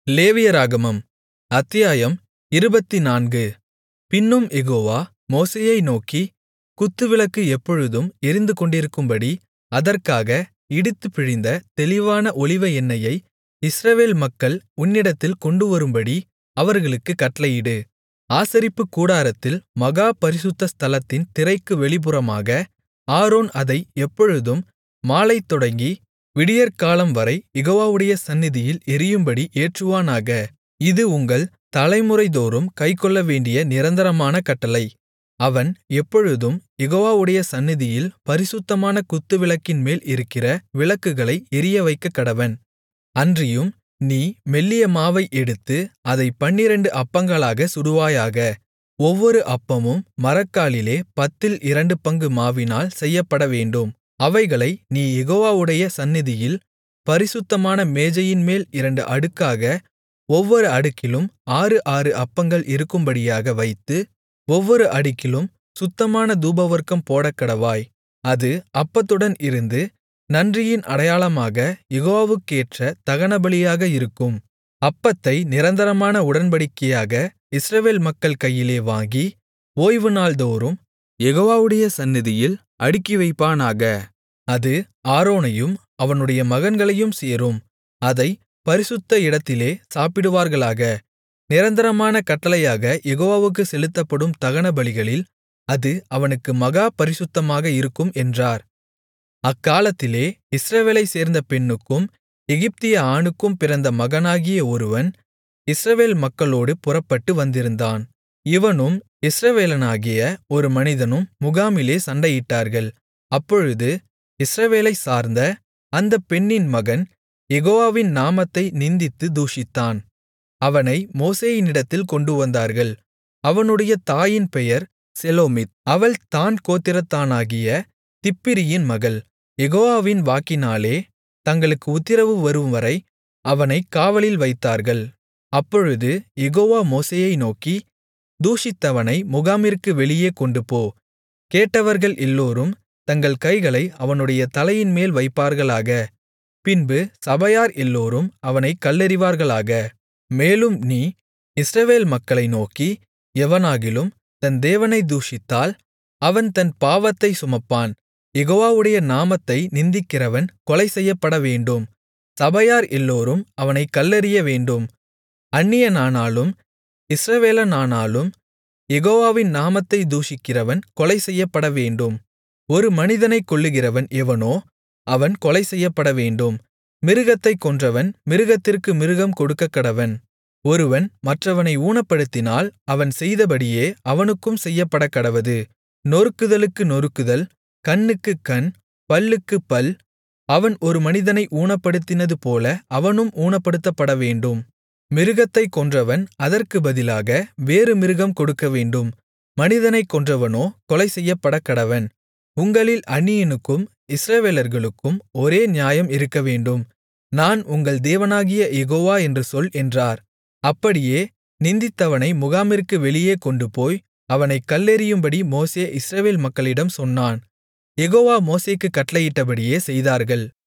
லேவியராகமம் அத்தியாயம் இருபத்துநான்கு பின்னும் யெகோவா மோசேயை நோக்கி குத்துவிளக்கு எப்பொழுதும் எரிந்துகொண்டிருக்கும்படி அதற்காக இடித்துப் பிழிந்த தெளிவான ஒலிவ எண்ணெயை இஸ்ரவேல் மக்கள் உன்னிடத்தில் கொண்டுவரும்படி அவர்களுக்குக் கட்டளையிடு ஆசரிப்புக்கூடாரத்தில் மகா பரிசுத்த ஸ்தலத்தின் திரைக்கு வெளிப்புறமாக ஆரோன் அதை எப்பொழுதும் மாலைதொடங்கி விடியற்காலம்வரை யெகோவாவுடைய சந்நிதியில் எரியும்படி ஏற்றுவானாக இது உங்கள் தலைமுறைதோறும் கைக்கொள்ளவேண்டிய நிரந்தரமான கட்டளை அவன் எப்பொழுதும் யெகோவாவுடைய சந்நிதியில் பரிசுத்தமான குத்துவிளக்கின்மேல் இருக்கிற விளக்குகளை எரியவைக்கக்கடவன் அன்றியும் நீ மெல்லிய மாவை எடுத்து அதைப் பன்னிரண்டு அப்பங்களாகச் சுடுவாயாக ஒவ்வொரு அப்பமும் மரக்காலிலே பத்தில் இரண்டு பங்கு மாவினால் செய்யப்படவேண்டும் அவைகளை நீ யெகோவாவுடைய சந்நிதியில் பரிசுத்தமான மேஜையின்மேல் இரண்டு அடுக்காக ஒவ்வொரு அடுக்கிலும் ஆறு ஆறு அப்பங்கள் இருக்கும்படியாக வைத்து ஒவ்வொரு அடுக்கிலும் சுத்தமான தூபவர்க்கம் போடக்கடவாய் அது அப்பத்துடன் இருந்து நன்றியின் அடையாளமாக யெகோவாவுக்கேற்ற தகனபலியாக இருக்கும் அப்பத்தை நிரந்தரமான உடன்படிக்கையாக இஸ்ரவேல் மக்கள் கையிலே வாங்கி ஓய்வுநாள்தோறும் யெகோவாவுடைய சந்நிதியில் அடுக்கிவைப்பானாக அது ஆரோனையும் அவனுடைய மகன்களையும் சேரும் அதைப் பரிசுத்த இடத்திலே சாப்பிடுவார்களாக நிரந்தரமான கட்டளையாக யெகோவாவுக்குச் செலுத்தப்படும் தகனபலிகளில் அது அவனுக்கு மகா பரிசுத்தமாக இருக்கும் என்றார் அக்காலத்திலே இஸ்ரவேலைச் சேர்ந்த பெண்ணுக்கும் எகிப்திய ஆணுக்கும் பிறந்த மகனாகிய ஒருவன் இஸ்ரவேல் மக்களோடு புறப்பட்டு வந்திருந்தான் இவனும் இஸ்ரவேலனாகிய ஒரு மனிதனும் முகாமிலே சண்டையிட்டார்கள் அப்பொழுது இஸ்ரவேலைச் சார்ந்த அந்தப் பெண்ணின் மகன் யெகோவாவின் நாமத்தை நிந்தித்துத் தூஷித்தான் அவனை மோசேயினிடத்தில் கொண்டுவந்தார்கள் அவனுடைய தாயின் பெயர் செலோமித் அவள் தான் கோத்திரத்தானாகிய திப்ரியின் மகள் யெகோவாவின் வாக்கினாலே தங்களுக்கு உத்திரவு வரும்வரை அவனைக் காவலில் வைத்தார்கள் அப்பொழுது யெகோவா மோசேயை நோக்கி தூஷித்தவனை முகாமிற்கு வெளியே கொண்டுபோ கேட்டவர்கள் எல்லோரும் தங்கள் கைகளை அவனுடைய தலையின்மேல் வைப்பார்களாக பின்பு சபையார் எல்லோரும் அவனைக் கல்லெறிவார்களாக மேலும் நீ இஸ்ரவேல் மக்களை நோக்கி எவனாகிலும் தன் தேவனை தூஷித்தால் அவன் தன் பாவத்தைச் சுமப்பான் யெகோவாவுடைய நாமத்தை நிந்திக்கிறவன் கொலை செய்யப்படவேண்டும் சபையார் எல்லோரும் அவனைக் கல்லெறியவேண்டும் அந்நியனானாலும் இஸ்ரவேலனானாலும் யெகோவாவின் நாமத்தை தூஷிக்கிறவன் கொலை செய்யப்படவேண்டும் ஒரு மனிதனைக் கொல்லுகிறவன் எவனோ அவன் கொலை செய்யப்படவேண்டும் மிருகத்தைக் கொன்றவன் மிருகத்திற்கு மிருகம் கொடுக்கக்கடவன் ஒருவன் மற்றவனை ஊனப்படுத்தினால் அவன் செய்தபடியே அவனுக்கும் செய்யப்படக்கடவது நொறுக்குதலுக்கு நொறுக்குதல் கண்ணுக்குக் கண் பல்லுக்குப் பல் அவன் ஒரு மனிதனை ஊனப்படுத்தினதுபோல அவனும் ஊனப்படுத்தப்படவேண்டும் மிருகத்தைக் கொன்றவன் அதற்கு பதிலாக வேறு மிருகம் கொடுக்கவேண்டும் மனிதனைக் கொன்றவனோ கொலை செய்யப்படக்கடவன் உங்களில் அந்நியனுக்கும் இஸ்ரவேலர்களுக்கும் ஒரே நியாயம் இருக்கவேண்டும் நான் உங்கள் தேவனாகிய யெகோவா என்று சொல் என்றார் அப்படியே நிந்தித்தவனை முகாமிற்கு வெளியே கொண்டுபோய் அவனைக் கல்லெறியும்படி மோசே இஸ்ரவேல் மக்களிடம் சொன்னான் யெகோவா மோசேக்குக் கட்டளையிட்டபடியே செய்தார்கள்